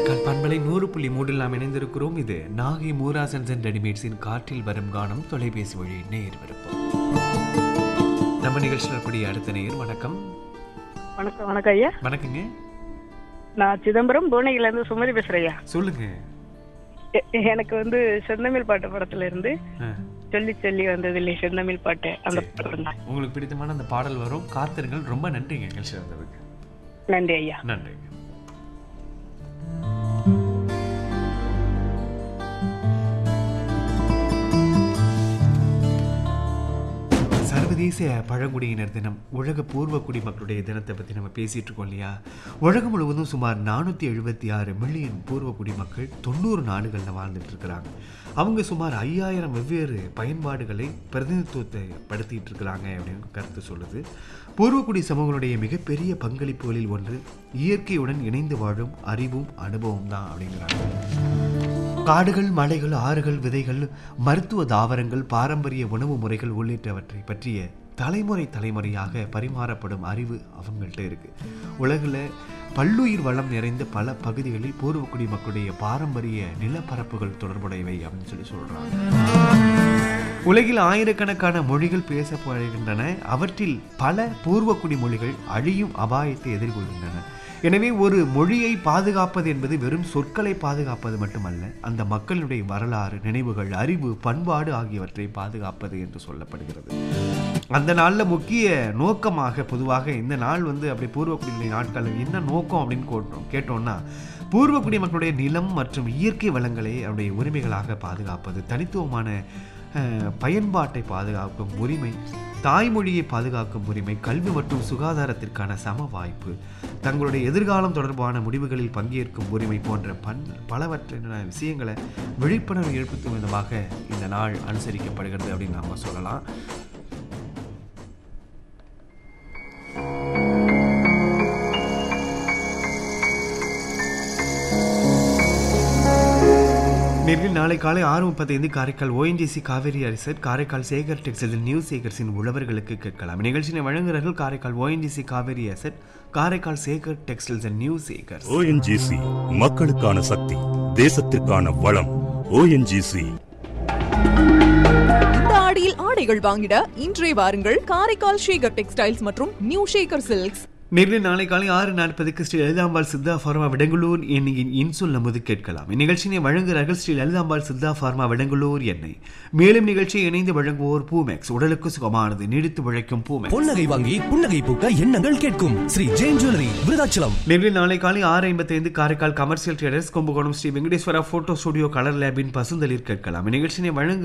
காரைக்கால் பண்பலை நூறு புள்ளி மூடில் நாம் இணைந்திருக்கிறோம் இது நாகை மூராசன்ஸ் அண்ட் ரெடிமேட்ஸின் காற்றில் வரும் கானம் தொலைபேசி வழி நேர் விருப்பம் நம்ம நிகழ்ச்சியில் கூடிய அடுத்த நேர் வணக்கம் வணக்கம் வணக்கம் ஐயா வணக்கங்க நான் சிதம்பரம் புவனகிரில இருந்து சுமதி பேசுறேன் ஐயா சொல்லுங்க எ- எனக்கு வந்து செந்தமிழ் பாட்டு படத்துல இருந்து ஆ, சொல்லி சொல்லி வந்தது இல்லை செந்தமிழ் பாட்டு அந்த படம் தான் உங்களுக்கு பிடித்தமான அந்த பாடல் வரும் காத்திருங்கள் ரொம்ப நன்றிங்க நிகழ்ச்சி வந்ததுக்கு நன்றி ஐயா நன்றிங்க சர்வதேச பழங்குடியினர் தினம் உலக பூர்வ குடிமக்களுடைய தினத்தை பற்றி நம்ம பேசிட்டு இருக்கோம் இல்லையா உலகம் முழுவதும் சுமார் நானூற்றி எழுபத்தி ஆறு மில்லியன் பூர்வ குடிமக்கள் தொண்ணூறு நாடுகளில் வாழ்ந்துட்டு இருக்கிறாங்க அவங்க சுமார் ஐயாயிரம் வெவ்வேறு பயன்பாடுகளை பிரதிநிதித்துவத்தை படுத்திட்டு இருக்கிறாங்க அப்படின்னு கருத்து சொல்லுது பூர்வக்குடி சமூகங்களுடைய மிகப்பெரிய பங்களிப்புகளில் ஒன்று இயற்கையுடன் இணைந்து வாழும் அறிவும் அனுபவம் தான் அப்படிங்கிறாங்க காடுகள் மலைகள் ஆறுகள் விதைகள் மருத்துவ தாவரங்கள் பாரம்பரிய உணவு முறைகள் உள்ளிட்டவற்றை பற்றிய தலைமுறை தலைமுறையாக பரிமாறப்படும் அறிவு அவங்கள்ட்ட இருக்கு உலகில் பல்லுயிர் வளம் நிறைந்த பல பகுதிகளில் பூர்வக்குடி மக்களுடைய பாரம்பரிய நிலப்பரப்புகள் தொடர்புடையவை அப்படின்னு சொல்லி சொல்றாங்க உலகில் ஆயிரக்கணக்கான மொழிகள் பேசப்படுகின்றன அவற்றில் பல பூர்வக்குடி மொழிகள் அழியும் அபாயத்தை எதிர்கொள்கின்றன எனவே ஒரு மொழியை பாதுகாப்பது என்பது வெறும் சொற்களை பாதுகாப்பது மட்டுமல்ல அந்த மக்களுடைய வரலாறு நினைவுகள் அறிவு பண்பாடு ஆகியவற்றை பாதுகாப்பது என்று சொல்லப்படுகிறது அந்த நாளில் முக்கிய நோக்கமாக பொதுவாக இந்த நாள் வந்து அப்படி பூர்வக்குடியினுடைய நாட்கள் என்ன நோக்கம் அப்படின்னு கேட்டோம் கேட்டோம்னா பூர்வக்குடி மக்களுடைய நிலம் மற்றும் இயற்கை வளங்களை அவருடைய உரிமைகளாக பாதுகாப்பது தனித்துவமான அஹ், பயன்பாட்டை பாதுகாக்கும் உரிமை தாய்மொழியை பாதுகாக்கும் உரிமை கல்வி மற்றும் சுகாதாரத்திற்கான சம வாய்ப்பு தங்களுடைய எதிர்காலம் தொடர்பான முடிவுகளில் பங்கேற்கும் உரிமை போன்ற பன் பலவற்றின விஷயங்களை விழிப்புணர்வு எழுப்புத்தும் விதமாக இந்த நாள் அனுசரிக்கப்படுகிறது அப்படின்னு நாம சொல்லலாம் நேரில் நாளை காலை ஆறு முப்பத்தைந்து Karaikal ONGC Cauvery asset Karaikal Sekar textile new சேகர்ஸின் உழவர்களுக்கு கேட்கலாம் நிகழ்ச்சியை வழங்குகிறார்கள் Karaikal ONGC Cauvery asset Karaikal Sekar textiles and new Sekars ONGC மக்களுக்கான சக்தி தேசத்திற்கான வளம் ஓஎன்ஜிசி இந்த ஆடியில் ஆடைகள் வாங்கிட இன்றே வாருங்கள் காரைக்கால் ஷேகர் டெக்ஸ்டைல்ஸ் மற்றும் நியூ ஷேகர் சில்க்ஸ் நேரில் நாளை காலை ஆறு நாற்பதுக்கு ஸ்ரீ லலிதாம்பாள் சித்தா ஃபார்மா விடங்குளூர் எண்ணெயின் இன்சொல் நமது கேட்கலாம் இந்நிகழ்ச்சியை வழங்குகிறார்கள் ஸ்ரீ லலிதாம்பாள் சித்தா ஃபார்மா விடங்குளூர் எண்ணெய் மேலும் நிகழ்ச்சியை இணைந்து வழங்குவோர் பூமேக்ஸ் உடலுக்கு சுகமானது நீடித்து உழைக்கும் பூமேக்ஸ் பொன்னகை வாங்கி புன்னகை பூக்க எண்ணங்கள் கேட்கும் ஸ்ரீ ஜெயின் ஜுவல்லரி விருதாச்சலம் நெல்லில் நாளை காலை ஆறு ஐம்பத்தைந்து Karaikal commercial traders Kumbakonam Sri Venkateswara photo studio colour லேபின் பசுந்தளிர் கேட்கலாம் இந்நிகழ்ச்சியை வழங்கு